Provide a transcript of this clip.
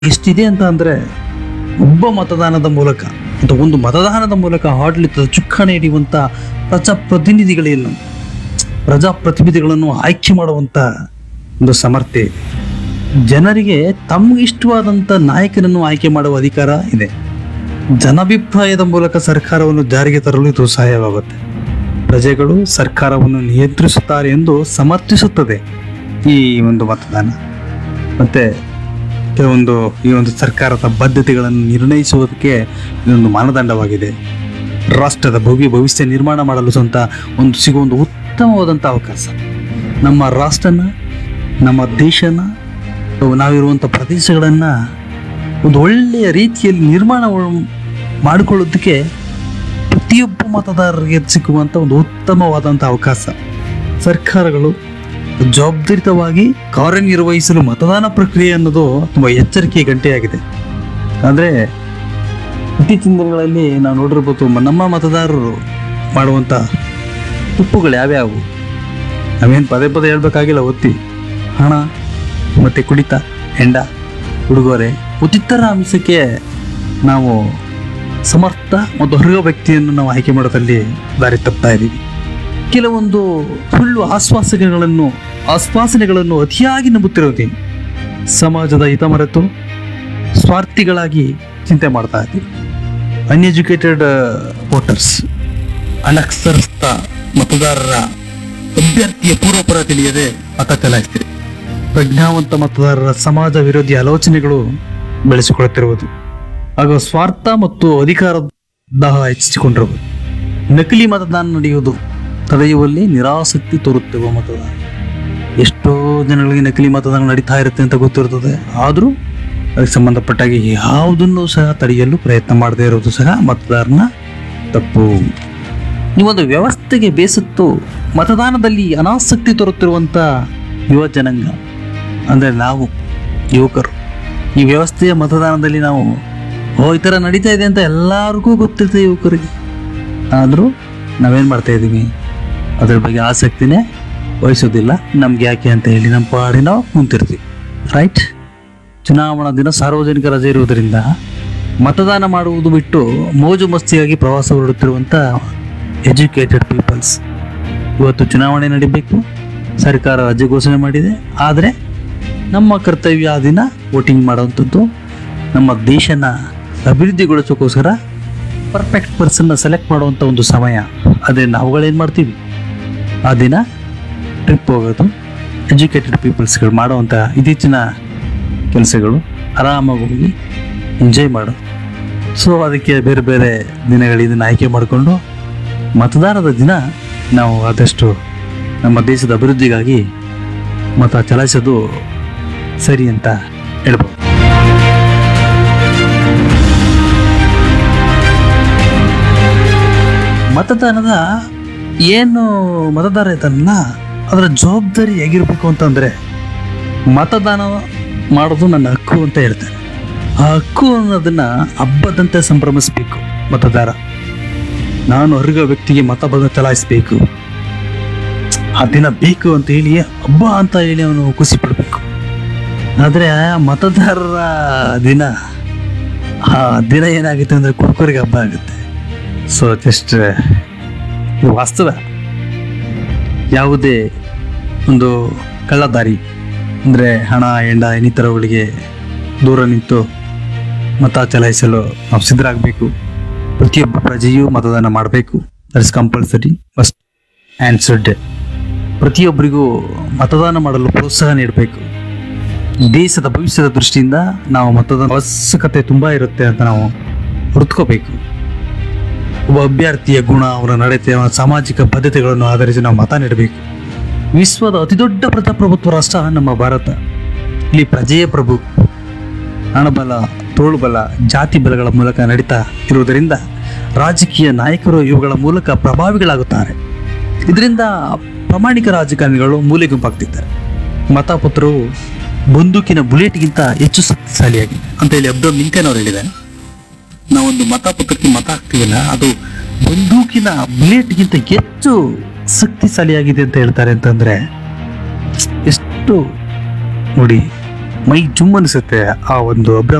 ಎಷ್ಟಿದೆ ಅಂತ ಅಂದರೆ ಒಬ್ಬ ಮತದಾನದ ಮೂಲಕ ಅಥವಾ ಒಂದು ಮತದಾನದ ಮೂಲಕ ಆಡಳಿತದ ಚುಕ್ಕಾಣಿ ಹಿಡಿಯುವಂಥ ಪ್ರಜಾಪ್ರತಿನಿಧಿಗಳಿಲ್ಲ ಪ್ರಜಾಪ್ರತಿನಿಧಿಗಳನ್ನು ಆಯ್ಕೆ ಮಾಡುವಂಥ ಒಂದು ಸಮರ್ಥೆ ಇದೆ ಜನರಿಗೆ ತಮ್ಗೆ ಇಷ್ಟವಾದಂಥ ನಾಯಕನನ್ನು ಆಯ್ಕೆ ಮಾಡುವ ಅಧಿಕಾರ ಇದೆ ಜನಾಭಿಪ್ರಾಯದ ಮೂಲಕ ಸರ್ಕಾರವನ್ನು ಜಾರಿಗೆ ತರಲು ಇದು ಸಹಾಯವಾಗುತ್ತೆ ಪ್ರಜೆಗಳು ಸರ್ಕಾರವನ್ನು ನಿಯಂತ್ರಿಸುತ್ತಾರೆ ಎಂದು ಸಮರ್ಥಿಸುತ್ತದೆ ಈ ಒಂದು ಮತದಾನ ಮತ್ತೆ ಕೆಲವೊಂದು ಈ ಒಂದು ಸರ್ಕಾರದ ಬದ್ಧತೆಗಳನ್ನು ನಿರ್ಣಯಿಸುವುದಕ್ಕೆ ಇದೊಂದು ಮಾನದಂಡವಾಗಿದೆ ರಾಷ್ಟ್ರದ ಭವ್ಯ ಭವಿಷ್ಯ ನಿರ್ಮಾಣ ಮಾಡಲು ಸ್ವಂತ ಒಂದು ಸಿಗುವ ಒಂದು ಉತ್ತಮವಾದಂಥ ಅವಕಾಶ ನಮ್ಮ ರಾಷ್ಟ್ರನ ನಮ್ಮ ದೇಶನ ಅಥವಾ ನಾವಿರುವಂಥ ಪ್ರದೇಶಗಳನ್ನು ಒಂದು ಒಳ್ಳೆಯ ರೀತಿಯಲ್ಲಿ ನಿರ್ಮಾಣ ಮಾಡಿಕೊಳ್ಳೋದಕ್ಕೆ ಪ್ರತಿಯೊಬ್ಬ ಮತದಾರರಿಗೆ ಸಿಕ್ಕುವಂಥ ಒಂದು ಉತ್ತಮವಾದಂಥ ಅವಕಾಶ ಸರ್ಕಾರಗಳು ಜವಾಬ್ದಾರಿತವಾಗಿ ಕಾರ್ಯನಿರ್ವಹಿಸಲು ಮತದಾನ ಪ್ರಕ್ರಿಯೆ ಅನ್ನೋದು ತುಂಬ ಎಚ್ಚರಿಕೆಯ ಗಂಟೆಯಾಗಿದೆ ಅಂದರೆ ಇತ್ತೀಚಿನ ದಿನಗಳಲ್ಲಿ ನಾವು ನೋಡಿರ್ಬೋದು ಮ- ನಮ್ಮ ಮತದಾರರು ಮಾಡುವಂಥ ತಪ್ಪುಗಳು ಯಾವ್ಯಾವು ನಾವೇನು ಪದೇ ಪದೇ ಹೇಳ್ಬೇಕಾಗಿಲ್ಲ ಒತ್ತಿ ಹಣ ಮತ್ತು ಕುಡಿತ ಹೆಂಡ ಉಡುಗೊರೆ ಉಚಿತರ ಅಂಶಕ್ಕೆ ನಾವು ಸಮರ್ಥ ಮತ್ತು ಅರ್ಹ ವ್ಯಕ್ತಿಯನ್ನು ನಾವು ಆಯ್ಕೆ ಮಾಡೋದಲ್ಲಿ ದಾರಿ ತಪ್ತಾ ಇದ್ದೀವಿ ಕೆಲವೊಂದು ಸುಳ್ಳು ಆಶ್ವಾಸನೆಗಳನ್ನು ಆಶ್ವಾಸನೆಗಳನ್ನು ಅತಿಯಾಗಿ ನಂಬುತ್ತಿರೋದು ಸಮಾಜದ ಹಿತ ಮರೆತು ಸ್ವಾರ್ಥಿಗಳಾಗಿ ಚಿಂತೆ ಮಾಡ್ತಾ ಇದ್ದೀವಿ ಅನ್ಎಜುಕೇಟೆಡ್ ವೋಟರ್ಸ್ ಅನಕ್ಷರಸ್ಥ ಮತದಾರರ ಅಭ್ಯರ್ಥಿಯ ಪೂರ್ವಪರ ತಿಳಿಯದೆ ಮತ ಚಲಾಯಿಸ್ತೀರಿ ಪ್ರಜ್ಞಾವಂತ ಮತದಾರರ ಸಮಾಜ ವಿರೋಧಿ ಆಲೋಚನೆಗಳು ಬೆಳೆಸಿಕೊಳ್ಳುತ್ತಿರುವುದು ಹಾಗೂ ಸ್ವಾರ್ಥ ಮತ್ತು ಅಧಿಕಾರದ ದಾಹ ಹೆಚ್ಚಿಸಿಕೊಂಡಿರುವುದು ನಕಲಿ ಮತದಾನ ನಡೆಯುವುದು ತಡೆಯುವಲ್ಲಿ ನಿರಾಸಕ್ತಿ ತೋರುತ್ತಿರುವ ಮತದಾನ ಎಷ್ಟೋ ಜನಗಳಿಗೆ ನಕಲಿ ಮತದಾನ ನಡೀತಾ ಇರುತ್ತೆ ಅಂತ ಗೊತ್ತಿರ್ತದೆ ಆದರೂ ಅದಕ್ಕೆ ಸಂಬಂಧಪಟ್ಟಾಗಿ ಯಾವುದನ್ನು ಸಹ ತಡೆಯಲು ಪ್ರಯತ್ನ ಮಾಡದೇ ಇರೋದು ಸಹ ಮತದಾರನ ತಪ್ಪು ಈ ಒಂದು ವ್ಯವಸ್ಥೆಗೆ ಬೇಸತ್ತು ಮತದಾನದಲ್ಲಿ ಅನಾಸಕ್ತಿ ತೋರುತ್ತಿರುವಂಥ ಯುವ ಜನಾಂಗ ಅಂದರೆ ನಾವು ಯುವಕರು ಈ ವ್ಯವಸ್ಥೆಯ ಮತದಾನದಲ್ಲಿ ನಾವು ಓ ಈ ಥರ ನಡೀತಾ ಇದೆ ಅಂತ ಎಲ್ಲರಿಗೂ ಗೊತ್ತಿರ್ತದೆ ಯುವಕರಿಗೆ ಆದರೂ ನಾವೇನು ಮಾಡ್ತಾ ಇದ್ದೀವಿ ಅದ್ರ ಬಗ್ಗೆ ಆಸಕ್ತಿನೇ ವಹಿಸೋದಿಲ್ಲ ನಮ್ಗೆ ಯಾಕೆ ಅಂತ ಹೇಳಿ ನಮ್ಮ ಪಾಡಿ ನಾವು ಕುಂತಿರ್ತೀವಿ ರೈಟ್ ಚುನಾವಣಾ ದಿನ ಸಾರ್ವಜನಿಕ ರಜೆ ಇರುವುದರಿಂದ ಮತದಾನ ಮಾಡುವುದು ಬಿಟ್ಟು ಮೋಜು ಮಸ್ತಿಯಾಗಿ ಪ್ರವಾಸ ಹೊರಡುತ್ತಿರುವಂಥ ಎಜುಕೇಟೆಡ್ ಪೀಪಲ್ಸ್ ಇವತ್ತು ಚುನಾವಣೆ ನಡೀಬೇಕು ಸರ್ಕಾರ ರಜೆ ಘೋಷಣೆ ಮಾಡಿದೆ ಆದರೆ ನಮ್ಮ ಕರ್ತವ್ಯ ಆ ದಿನ ವೋಟಿಂಗ್ ಮಾಡುವಂಥದ್ದು ನಮ್ಮ ದೇಶನ ಅಭಿವೃದ್ಧಿಗೊಳಿಸೋಕ್ಕೋಸ್ಕರ ಪರ್ಫೆಕ್ಟ್ ಪರ್ಸನ್ನ ಸೆಲೆಕ್ಟ್ ಮಾಡುವಂಥ ಒಂದು ಸಮಯ ಅದೇ ನಾವುಗಳೇನು ಮಾಡ್ತೀವಿ ಆ ದಿನ ಟ್ರಿಪ್ ಹೋಗೋದು ಎಜುಕೇಟೆಡ್ ಪೀಪಲ್ಸ್ಗಳು ಮಾಡುವಂಥ ಇತ್ತೀಚಿನ ಕೆಲಸಗಳು ಆರಾಮಾಗಿ ಹೋಗಿ ಎಂಜಾಯ್ ಮಾಡು ಸೊ ಅದಕ್ಕೆ ಬೇರೆ ಬೇರೆ ದಿನಗಳು ಇದನ್ನು ಆಯ್ಕೆ ಮಾಡಿಕೊಂಡು ಮತದಾನದ ದಿನ ನಾವು ಆದಷ್ಟು ನಮ್ಮ ದೇಶದ ಅಭಿವೃದ್ಧಿಗಾಗಿ ಮತ ಚಲಾಯಿಸೋದು ಸರಿ ಅಂತ ಹೇಳ್ಬೋದು ಮತದಾನದ ಏನು ಮತದಾರ ಇದ್ದಾನಲ್ಲ ಅದರ ಜವಾಬ್ದಾರಿ ಹೇಗಿರ್ಬೇಕು ಅಂತಂದರೆ ಮತದಾನ ಮಾಡೋದು ನನ್ನ ಹಕ್ಕು ಅಂತ ಹೇಳ್ತಾರೆ ಆ ಹಕ್ಕು ಅನ್ನೋದನ್ನ ಹಬ್ಬದಂತೆ ಸಂಭ್ರಮಿಸಬೇಕು ಮತದಾರ ನಾನು ಅರ್ಹ ವ್ಯಕ್ತಿಗೆ ಮತ ಬದ ಚಲಾಯಿಸಬೇಕು ಆ ದಿನ ಬೇಕು ಅಂತ ಹೇಳಿ ಹಬ್ಬ ಅಂತ ಹೇಳಿ ಅವನು ಖುಷಿ ಪಡಬೇಕು ಆದರೆ ಮತದಾರರ ದಿನ ಆ ದಿನ ಏನಾಗುತ್ತೆ ಅಂದರೆ ಕುಡ್ಕೋರಿಗೆ ಹಬ್ಬ ಆಗುತ್ತೆ ಸೊ ಜಸ್ಟ್ ಇದು ವಾಸ್ತವ ಯಾವುದೇ ಒಂದು ಕಳ್ಳದಾರಿ ಅಂದರೆ ಹಣ ಎಂಡ ಇನ್ನಿತರಗಳಿಗೆ ದೂರ ನಿಂತು ಮತ ಚಲಾಯಿಸಲು ನಾವು ಸಿದ್ಧರಾಗಬೇಕು ಪ್ರತಿಯೊಬ್ಬ ಪ್ರಜೆಯೂ ಮತದಾನ ಮಾಡಬೇಕು that is compulsory must answered ಪ್ರತಿಯೊಬ್ಬರಿಗೂ ಮತದಾನ ಮಾಡಲು ಪ್ರೋತ್ಸಾಹ ನೀಡಬೇಕು ದೇಶದ ಭವಿಷ್ಯದ ದೃಷ್ಟಿಯಿಂದ ನಾವು ಮತದಾನ ಅವಶ್ಯಕತೆ ತುಂಬ ಇರುತ್ತೆ ಅಂತ ನಾವು ಹುಡುಕೋಬೇಕು ಒಬ್ಬ ಅಭ್ಯರ್ಥಿಯ ಗುಣ ಅವರ ನಡತೆ ಅವರ ಸಾಮಾಜಿಕ ಬದ್ಧತೆಗಳನ್ನು ಆಧರಿಸಿ ನಾವು ಮತ ನೀಡಬೇಕು ವಿಶ್ವದ ಅತಿದೊಡ್ಡ ಪ್ರಜಾಪ್ರಭುತ್ವ ರಾಷ್ಟ್ರ ನಮ್ಮ ಭಾರತ ಇಲ್ಲಿ ಪ್ರಜೆಯ ಪ್ರಭು ಹಣಬಲ ತೋಳುಬಲ ಜಾತಿ ಬಲಗಳ ಮೂಲಕ ನಡೀತಾ ಇರುವುದರಿಂದ ರಾಜಕೀಯ ನಾಯಕರು ಇವುಗಳ ಮೂಲಕ ಪ್ರಭಾವಿಗಳಾಗುತ್ತಾರೆ ಇದರಿಂದ ಪ್ರಾಮಾಣಿಕ ರಾಜಕಾರಣಿಗಳು ಮೂಲೆ ಗುಂಪಾಗ್ತಿದ್ದಾರೆ ಮತಪತ್ರವು ಬಂದೂಕಿನ ಬುಲೆಟ್ಗಿಂತ ಹೆಚ್ಚು ಶಕ್ತಿಶಾಲಿಯಾಗಿದೆ ಅಂತ ಹೇಳಿ ಅಬ್ರಹಂ ಲಿಂಕನ್ ಅವರು ಹೇಳಿದ್ದಾರೆ ನಾವೊಂದು ಮತಪತ್ರಕ್ಕೆ ಮತ ಹಾಕ್ತೀವಲ್ಲ ಅದು ಬಂದೂಕಿನ ಬುಲೆಟ್ಗಿಂತ ಹೆಚ್ಚು ಶಕ್ತಿಶಾಲಿಯಾಗಿದೆ ಅಂತ ಹೇಳ್ತಾರೆ ಅಂತಂದ್ರೆ ಎಷ್ಟು ನೋಡಿ ಮೈ ಜುಮ್ ಅನಿಸುತ್ತೆ ಆ ಒಂದು ಅಭ್ರ